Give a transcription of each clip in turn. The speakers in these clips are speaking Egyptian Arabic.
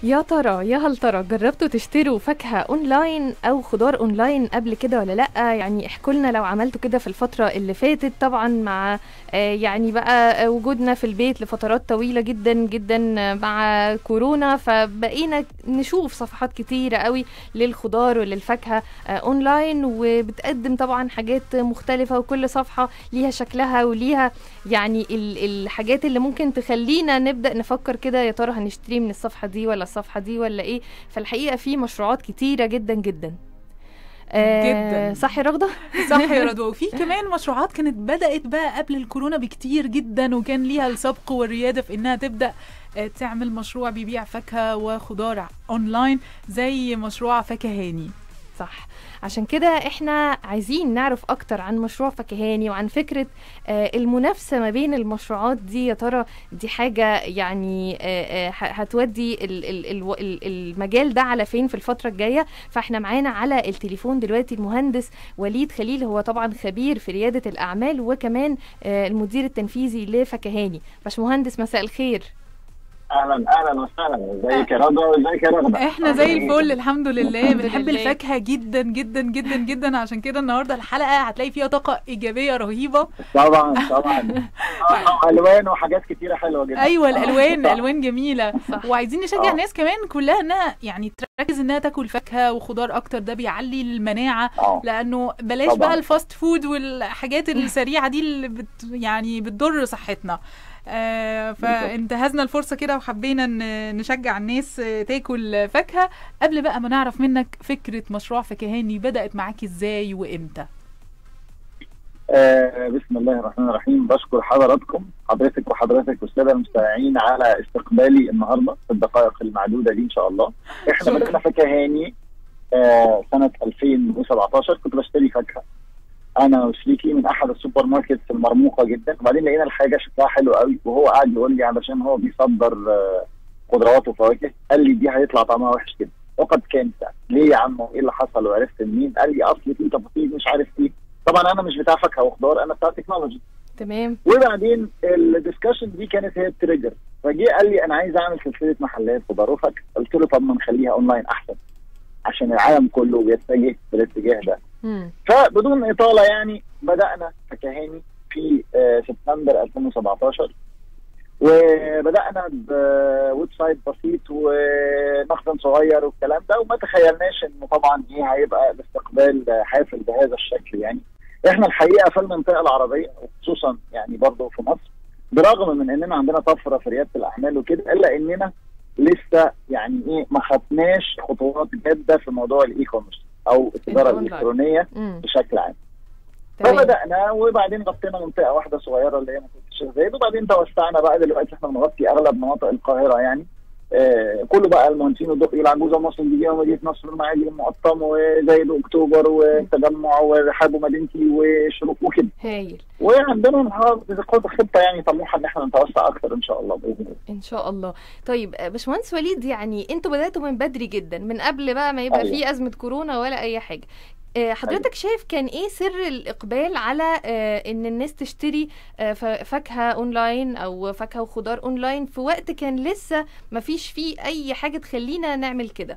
يا ترى يا هل ترى جربتوا تشتروا فاكهة اونلاين او خضار اونلاين قبل كده ولا لا يعني احكوا لنا لو عملتوا كده في الفترة اللي فاتت طبعا مع آه، يعني بقى وجودنا في البيت لفترات طويلة جدا جدا مع كورونا فبقينا نشوف صفحات كتيرة قوي للخضار وللفاكهة آه، اونلاين وبتقدم طبعا حاجات مختلفة وكل صفحة ليها شكلها وليها يعني ال- الحاجات اللي ممكن تخلينا نبدأ نفكر كده يا ترى هنشتري من الصفحة دي ولا الصفحة دي ولا ايه فالحقيقة في مشروعات كتيرة جدا جدا آه جداً. صح يا رغدة؟ صح يا رضوى وفي كمان مشروعات كانت بدأت بقى قبل الكورونا بكتير جدا وكان ليها السبق والريادة في انها تبدأ آه، تعمل مشروع بيبيع فاكهة وخضار اونلاين زي مشروع فكهاني صح عشان كده احنا عايزين نعرف اكتر عن مشروع فكهاني وعن فكرة آه المنافسة ما بين المشروعات دي يا ترى دي حاجة يعني آه آه ه- هتودي ال- ال- ال- ال- المجال ده على فين في الفترة الجاية فاحنا معانا على التليفون دلوقتي المهندس وليد خليل هو طبعا خبير في ريادة الأعمال وكمان آه المدير التنفيذي لفكهاني باشمهندس مساء الخير اهلا اهلا وسهلا ازيك يا رضا وازيك يا رغده احنا زي الفل الحمد لله الحمد بنحب لله. الفاكهة جدا جدا جدا جدا عشان كده النهاردة الحلقة هتلاقي فيها طاقة إيجابية رهيبة طبعا طبعا آه، الوان وحاجات كتيره حلوه جدا ايوه آه، الالوان صح. الالوان جميله صح. وعايزين نشجع آه. الناس كمان كلها انها يعني تركز انها تاكل فاكهه وخضار اكتر ده بيعلي المناعه اه لانه بلاش طبعاً. بقى الفاست فود والحاجات السريعه دي اللي بت يعني بتضر صحتنا آه فانتهزنا الفرصه كده وحبينا ن- نشجع الناس آه، تاكل فاكهه قبل بقى ما نعرف منك فكره مشروع فكهاني بدات معاك ازاي وامتى آه، بسم الله الرحمن الرحيم بشكر حضراتكم حضرتك وحضرتك والساده المستمعين على استقبالي النهارده في الدقائق المعدوده دي ان شاء الله احنا شكراً. بدانا فكهاني آه، سنه 2017 كنت بشتري فاكهه انا وشريكي من احد السوبر ماركتس المرموقه جدا وبعدين لقينا الحاجه شكلها حلو قوي وهو قاعد يقول لي علشان هو بيصدر آه، خضروات وفواكه قال لي دي هيطلع طعمها وحش كده وقد كان فعلا. ليه يا عم وايه اللي حصل وعرفت منين قال لي اصل في تفاصيل مش عارف ايه طبعا انا مش بتاع فاكهه وخضار انا بتاع تكنولوجي تمام وبعدين الدسكشن دي كانت هي التريجر فجه قال لي انا عايز اعمل سلسله محلات خضار وفاكهه قلت له طب ما نخليها اونلاين احسن عشان العالم كله بيتجه في الاتجاه ده مم. فبدون اطاله يعني بدانا فكهاني في آه، سبتمبر 2017 وبدانا بويب سايت بسيط ومخزن صغير والكلام ده وما تخيلناش انه طبعا ايه هيبقى الاستقبال حافل بهذا الشكل يعني احنا الحقيقه في المنطقه العربيه وخصوصا يعني برضه في مصر برغم من اننا عندنا طفره في رياده الاعمال وكده الا اننا لسه يعني ايه ما خدناش خطوات جاده في موضوع الاي كوميرس او التجاره الأونلاين. الالكترونيه مم. بشكل عام تمام فبدانا وبعدين غطينا منطقه واحده صغيره اللي هي منطقه الشيخ زايد وبعدين توسعنا بقى دلوقتي احنا بنغطي اغلب مناطق القاهره يعني آه كله بقى المهندسين والدقي العجوزه ومصر الجديده ومدينه نصر المعادي والمقطم وزايد واكتوبر والتجمع ورحاب ومدينتي وشروق وكده هايل وعندنا خطه خطه يعني طموحه ان احنا نتوسع اكثر ان شاء الله باذن الله ان شاء الله طيب آه، باشمهندس وليد يعني انتوا بداتوا من بدري جدا من قبل بقى ما يبقى أيوة. في ازمه كورونا ولا اي حاجه آه، حضرتك شايف كان ايه سر الاقبال على آه، ان الناس تشتري آه، ف- فاكهه اونلاين او فاكهه وخضار اونلاين في وقت كان لسه ما فيش فيه اي حاجه تخلينا نعمل كده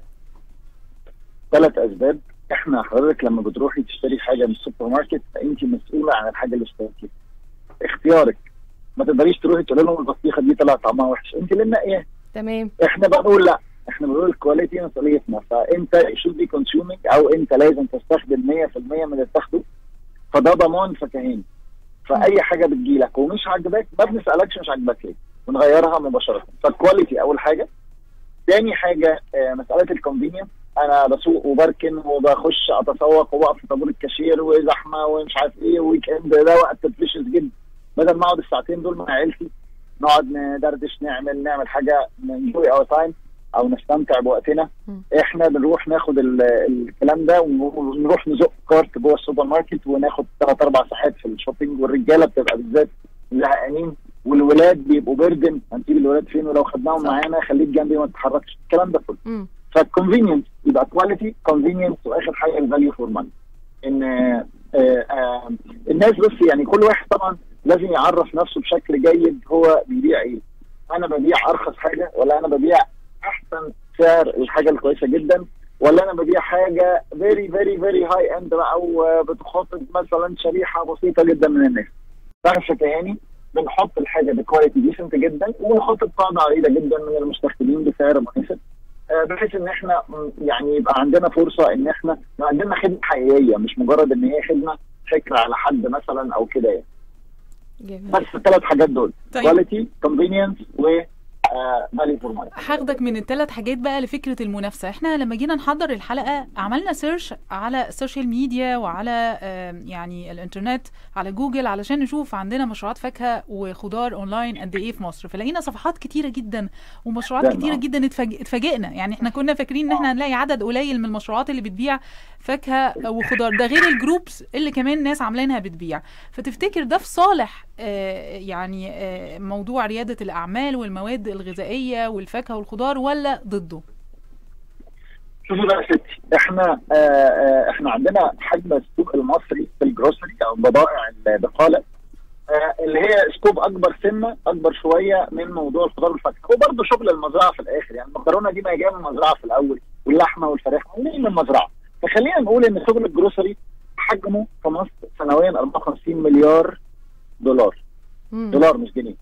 ثلاث اسباب احنا حضرتك لما بتروحي تشتري حاجه من السوبر ماركت فانت مسؤوله عن الحاجه اللي اشتريتيها اختيارك ما تقدريش تروحي تقولي لهم البطيخه دي طلع طعمها وحش انت اللي منقياها تمام احنا بنقول لا احنا بنقول الكواليتي مسؤوليتنا فانت should be consuming او انت لازم تستخدم 100% من اللي بتاخده فده ضمان فكهاني فاي حاجه بتجيلك ومش عاجباك ما بنسالكش مش عاجباك ليه بنغيرها مباشره فالكواليتي اول حاجه تاني حاجه آه، مساله الكونفينينس انا بسوق وبركن وبخش اتسوق وبقف في طابور الكاشير وزحمه ومش عارف ايه ويك اند ده وقت بريشس جدا بدل ما اقعد الساعتين دول مع عيلتي نقعد ندردش نعمل نعمل حاجه ننجوي اور تايم او نستمتع بوقتنا مم. احنا بنروح ناخد ال- الكلام ده ونروح نزق كارت جوه السوبر ماركت وناخد ثلاث اربع ساعات في الشوبينج والرجاله بتبقى بالذات زهقانين والولاد بيبقوا بردن هنسيب الولاد فين ولو خدناهم صح. معانا خليك جنبي ما تتحركش الكلام ده كله مم. فالكونفينينس يبقى كواليتي كونفينينس واخر حاجه الفاليو فور ماني ان آه آه الناس بس يعني كل واحد طبعا لازم يعرف نفسه بشكل جيد هو بيبيع ايه انا ببيع ارخص حاجه ولا انا ببيع احسن سعر الحاجه الكويسه جدا ولا انا ببيع حاجه فيري فيري فيري هاي اند بقى وبتخاطب مثلا شريحه بسيطه جدا من الناس فاحنا فكهاني بنحط الحاجه بكواليتي ديسنت جدا وبنحط قاعده عريضه جدا من المستخدمين بسعر مناسب آه، بحيث ان احنا م، يعني يبقى عندنا فرصه ان احنا يبقى عندنا خدمه حقيقيه مش مجرد ان هي خدمه فكره على حد مثلا او كده يعني جميل بس الثلاث حاجات دول طيب. كواليتي كونفينينس و فاليو فور ماني هاخدك من الثلاث حاجات بقى لفكره المنافسه احنا لما جينا نحضر الحلقه عملنا سيرش على السوشيال ميديا وعلى آم، يعني الانترنت على جوجل علشان نشوف عندنا مشروعات فاكهه وخضار اونلاين قد ايه في مصر فلقينا صفحات كتيره جدا ومشروعات جدا. كتيره جدا اتفاج- اتفاجئنا يعني احنا كنا فاكرين ان احنا هنلاقي عدد قليل من المشروعات اللي بتبيع فاكهه وخضار ده غير الجروبس اللي كمان ناس عاملينها بتبيع فتفتكر ده في صالح آه، يعني آه، موضوع رياده الاعمال والمواد الغذائيه والفاكهه والخضار ولا ضده؟ شوفي بقى يا ستي احنا آه آه احنا عندنا حجم السوق المصري في الجروسري او بضائع البقاله آه اللي هي سكوب اكبر سنه اكبر شويه من موضوع الخضار والفاكهه وبرضه شغل المزرعه في الاخر يعني المكرونه دي ما هي جايه من المزرعه في الاول واللحمه والفراخ منين من المزرعه فخلينا نقول ان شغل الجروسري حجمه في مصر سنويا 54 مليار دولار مم. دولار مش جنيه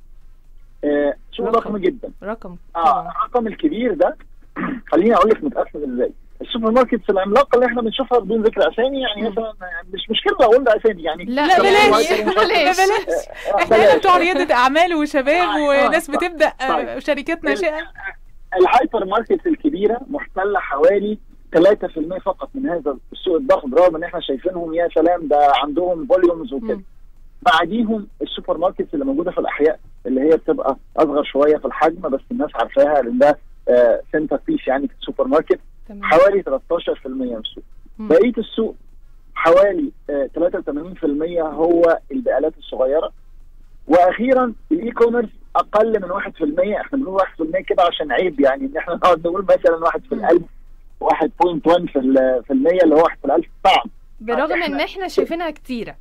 آه سوق رقم. ضخم جدا رقم اه الرقم الكبير ده خليني اقول لك متقسم ازاي السوبر ماركتس العملاقه اللي احنا بنشوفها بدون ذكر اسامي يعني مم. مثلا مش مشكله لو قلنا اسامي يعني لا لا، بلاش بلاش. بلاش بلاش آه، احنا هنا بلاش. بتوع رياده اعمال وشباب آه، وناس آه، بتبدا آه، طيب. شركات ناشئه الهايبر ماركت الكبيره محتله حوالي 3% فقط من هذا السوق الضخم رغم ان احنا شايفينهم يا سلام ده عندهم فوليومز وكده مم. بعديهم السوبر ماركتس اللي موجوده في الاحياء اللي هي بتبقى اصغر شويه في الحجم بس الناس عارفاها لان ده سنتر بيس يعني في السوبر ماركت تمام حوالي 13% من السوق مم. بقيه السوق حوالي آه، 83% هو البقالات الصغيره واخيرا الاي كوميرس اقل من 1% احنا بنقول 1% كده عشان عيب يعني ان احنا نقعد نقول مثلا 1 في الالف 1.1 في ال- في المية اللي هو 1 في الالف طبعا برغم إحنا- ان احنا شايفينها كتيره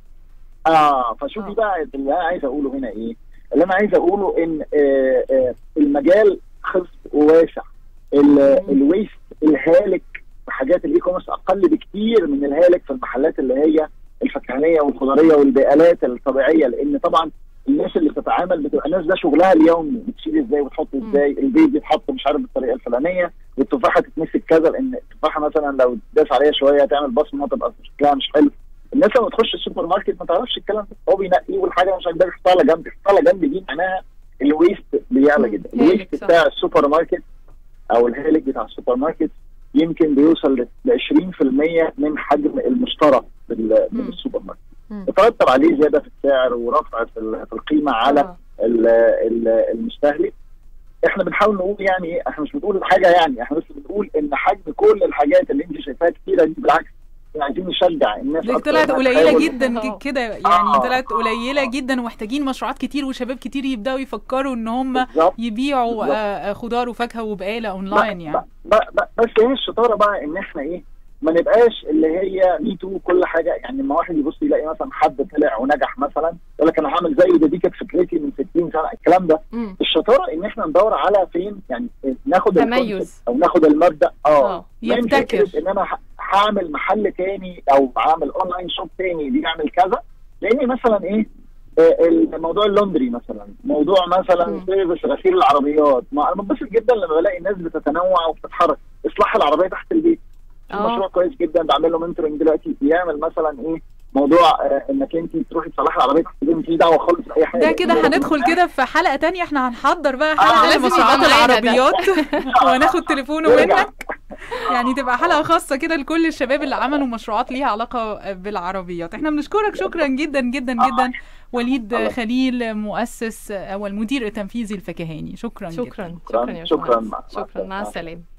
اه فشوفي آه. بقى اللي انا عايز اقوله هنا ايه اللي انا عايز اقوله ان آه آه المجال خصب وواسع ال- مم. الويست الهالك في حاجات الاي كوميرس اقل بكتير من الهالك في المحلات اللي هي الفكهانيه والخضريه والبقالات الطبيعيه لان طبعا الناس اللي بتتعامل بتبقى الناس ده شغلها اليومي بتشيل ازاي وتحط مم. ازاي البيض بيتحط مش عارف بالطريقه الفلانيه والتفاحه تتمسك كذا لان التفاحه مثلا لو داس عليها شويه تعمل بصمه تبقى شكلها مش حلو الناس لما تخش السوبر ماركت ما تعرفش الكلام ده هو بينقيه والحاجه مش عاجباك يحطها على جنب يحطها على جنب دي معناها الويست بيعلى مم. جدا هالك، الويست صح. بتاع السوبر ماركت او الهالك بتاع السوبر ماركت يمكن بيوصل ل 20% من حجم المشترى بال- مم. بالسوبر ماركت مم. يترتب عليه زياده في السعر ورفع في ال- في القيمه على آه. ال- ال- المستهلك احنا بنحاول نقول يعني ايه احنا مش بنقول حاجه يعني احنا بس بنقول ان حجم كل الحاجات اللي انت شايفاها كتيره دي بالعكس احنا عايزين نشجع الناس دي أكتر طلعت إنها قليله تحاول- جدا آه. ك- كده يعني آه. طلعت قليله جدا ومحتاجين مشروعات كتير وشباب كتير يبداوا يفكروا ان هم بالظبط يبيعوا بالظبط. آه، خضار وفاكهه وبقاله اونلاين يعني ب- ب- ب- بس هي الشطاره بقى ان احنا ايه ما نبقاش اللي هي مي تو كل حاجه يعني لما واحد يبص يلاقي مثلا حد طلع ونجح مثلا يقول لك انا هعمل زيه ده دي كانت فكرتي من 60 سنه الكلام ده مم. الشطاره ان احنا ندور على فين يعني ناخد تميز. الكونسبت او ناخد المبدا اه اه من يبتكر. فكرة ان انا ه- هعمل محل تاني او هعمل اونلاين شوب تاني بيعمل كذا لان مثلا ايه آه، الموضوع اللوندري مثلا موضوع مثلا مم. سيرفيس غسيل العربيات ما انا بنبسط جدا لما بلاقي الناس بتتنوع وبتتحرك اصلاح العربيه تحت البيت في آه. مشروع كويس جدا بعمل له منتورنج دلوقتي بيعمل مثلا ايه موضوع آه، انك انت تروحي تصلحي العربيه تحت البيت مفيش دعوه خالص باي حاجه ده كده هندخل كده في حلقه تانية احنا هنحضر بقى آه، حلقه لازم لمشروعات يبقى معانا ده. العربيات وهناخد تليفونه نرجع. منك يعني تبقى حلقه خاصه كده لكل الشباب اللي عملوا مشروعات ليها علاقه بالعربيات احنا بنشكرك شكرا جدا جدا جدا وليد الله. خليل مؤسس او المدير التنفيذي الفكهاني شكرا جدا شكرا شكرا يا شكراً. باشمهندس. مع- مع شكرا مع السلامة. السلامه